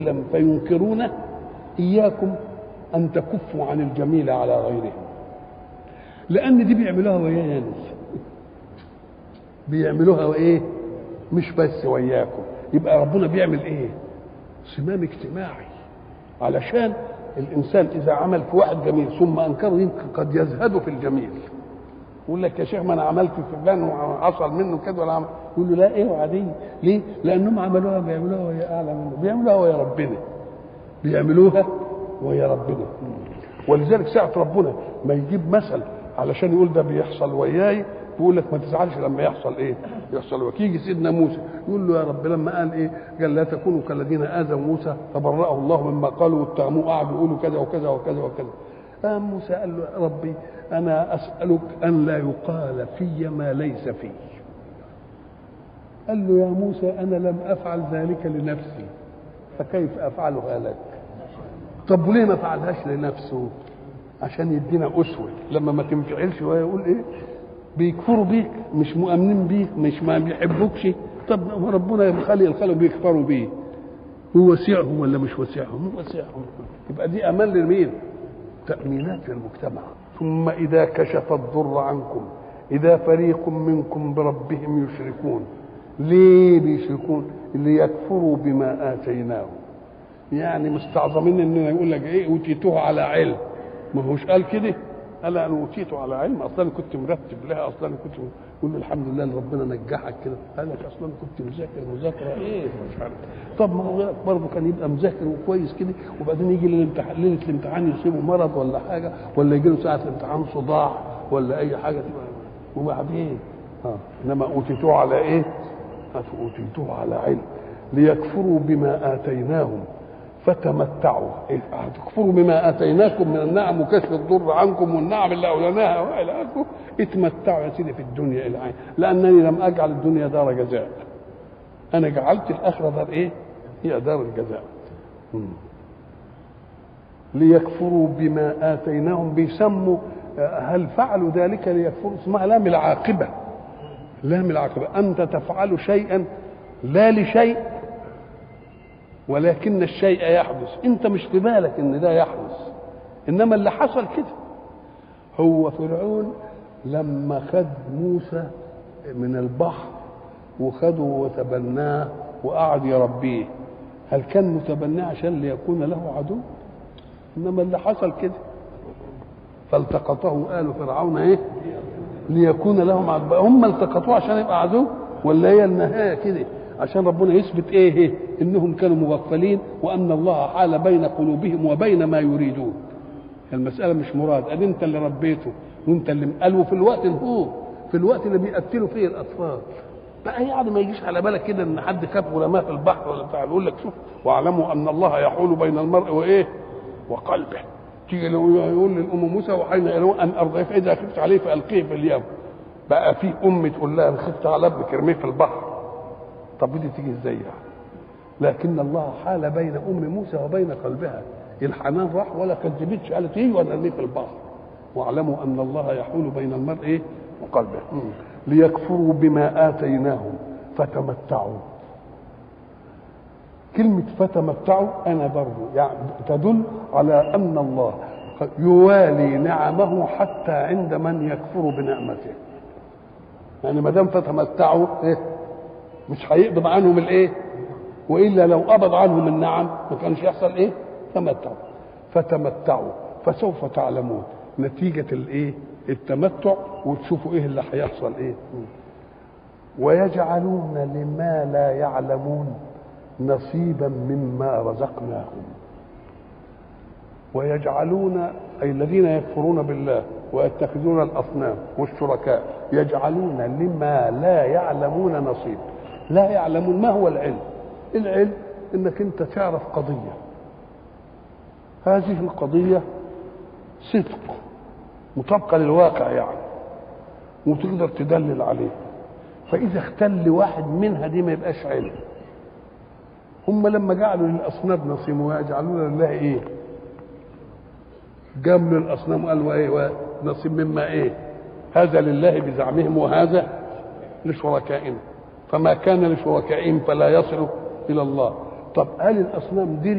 لم فينكرونه إياكم أن تكفوا عن الجميل على غيرهم لأن دي بيعملوها ويانا ناس بيعملوها وإيه مش بس وياكم يبقى ربنا بيعمل إيه صمام اجتماعي علشان الإنسان إذا عمل في واحد جميل ثم أنكره يمكن قد يزهد في الجميل يقول لك يا شيخ ما انا عملت في فلان وحصل منه كده ولا عمل يقول له لا ايه وعادي ليه؟ لانهم عملوها بيعملوها وهي اعلى منه بيعملوها ويا ربنا بيعملوها ويا ربنا ولذلك ساعة ربنا ما يجيب مثل علشان يقول ده بيحصل وياي يقول لك ما تزعلش لما يحصل ايه؟ يحصل وياك يجي سيدنا موسى يقول له يا رب لما قال ايه؟ قال لا تكونوا كالذين اذوا موسى فبرأه الله مما قالوا واتهموه قعدوا يقولوا كذا وكذا وكذا وكذا قام موسى قال له يا ربي انا اسالك ان لا يقال في ما ليس في قال له يا موسى انا لم افعل ذلك لنفسي فكيف افعلها لك طب وليه ما فعلهاش لنفسه عشان يدينا اسوه لما ما تنفعلش وهو يقول ايه بيكفروا بيك مش مؤمنين بيك مش ما بيحبوكش طب ربنا يخلي الخلق بيكفروا بيه هو وسعهم ولا مش وسعهم هو وسعهم يبقى دي امان لمين تأمينات في المجتمع ثم إذا كشف الضر عنكم إذا فريق منكم بربهم يشركون ليه بيشركون ليكفروا بما آتيناهم يعني مستعظمين انه يقول لك ايه اوتيتوه على علم ما هوش قال كده قال انا اوتيته على علم اصلا كنت مرتب لها اصلا كنت يقول له الحمد لله ان ربنا نجحك كده قال لك اصلا كنت مذاكر مذاكره ايه مش عارف طب ما هو برضه كان يبقى مذاكر وكويس كده وبعدين يجي للامتحان ليله الامتحان يصيبه مرض ولا حاجه ولا يجي له ساعه الامتحان صداع ولا اي حاجه تبقى وبعدين اه انما اوتيتوه على ايه؟ اوتيتوه على علم ليكفروا بما اتيناهم فتمتعوا إيه؟ هتكفروا بما اتيناكم من النعم وكشف الضر عنكم والنعم اللي اولناها والى اخره اتمتعوا يا سيدي في الدنيا الى عين لانني لم اجعل الدنيا دار جزاء انا جعلت الاخره دار ايه هي دار الجزاء مم. ليكفروا بما اتيناهم بيسموا هل فعلوا ذلك ليكفروا اسمها لام العاقبه لام العاقبه انت تفعل شيئا لا لشيء ولكن الشيء يحدث انت مش في بالك ان ده يحدث انما اللي حصل كده هو فرعون لما خد موسى من البحر وخده وتبناه وقعد يربيه هل كان متبناه عشان ليكون له عدو انما اللي حصل كده فالتقطه آل فرعون ايه ليكون لهم عدو هم التقطوه عشان يبقى عدو ولا هي النهايه كده عشان ربنا يثبت ايه, إيه؟ انهم كانوا مغفلين وان الله حال بين قلوبهم وبين ما يريدون المساله مش مراد قال انت اللي ربيته وانت اللي قالوا في الوقت هو في الوقت اللي بيقتلوا فيه الاطفال بقى يعني ما يجيش على بالك كده ان حد كاب ورماه في البحر ولا بتاع يقول لك شوف واعلموا ان الله يحول بين المرء وايه وقلبه تيجي يقول للام موسى وحين ان ارضيه فاذا خفت عليه فالقيه في اليم بقى في ام تقول لها انا خفت على ابنك ارميه في البحر طب دي تيجي ازاي يعني لكن الله حال بين ام موسى وبين قلبها الحنان راح ولا كذبتش قالت ايه ولا ارميه في البحر واعلموا ان الله يحول بين المرء ايه وقلبه ليكفروا بما اتيناهم فتمتعوا كلمة فتمتعوا أنا برضو يعني تدل على أن الله يوالي نعمه حتى عند من يكفر بنعمته يعني ما دام فتمتعوا إيه؟ مش هيقبض عنهم الايه والا لو قبض عنهم النعم ما كانش يحصل ايه تمتعوا فتمتعوا فسوف تعلمون نتيجة الايه التمتع وتشوفوا ايه اللي هيحصل ايه ويجعلون لما لا يعلمون نصيبا مما رزقناهم ويجعلون اي الذين يكفرون بالله ويتخذون الاصنام والشركاء يجعلون لما لا يعلمون نصيب لا يعلمون ما هو العلم العلم انك انت تعرف قضيه هذه القضيه صدق مطابقه للواقع يعني وتقدر تدلل عليه فاذا اختل واحد منها دي ما يبقاش علم هم لما جعلوا للاصنام نصيب ويجعلون لله ايه جملوا الاصنام قالوا ايه نصيب مما ايه هذا لله بزعمهم وهذا لشركائنا فما كان لشركائهم فلا يصل الى الله طب هل الاصنام دي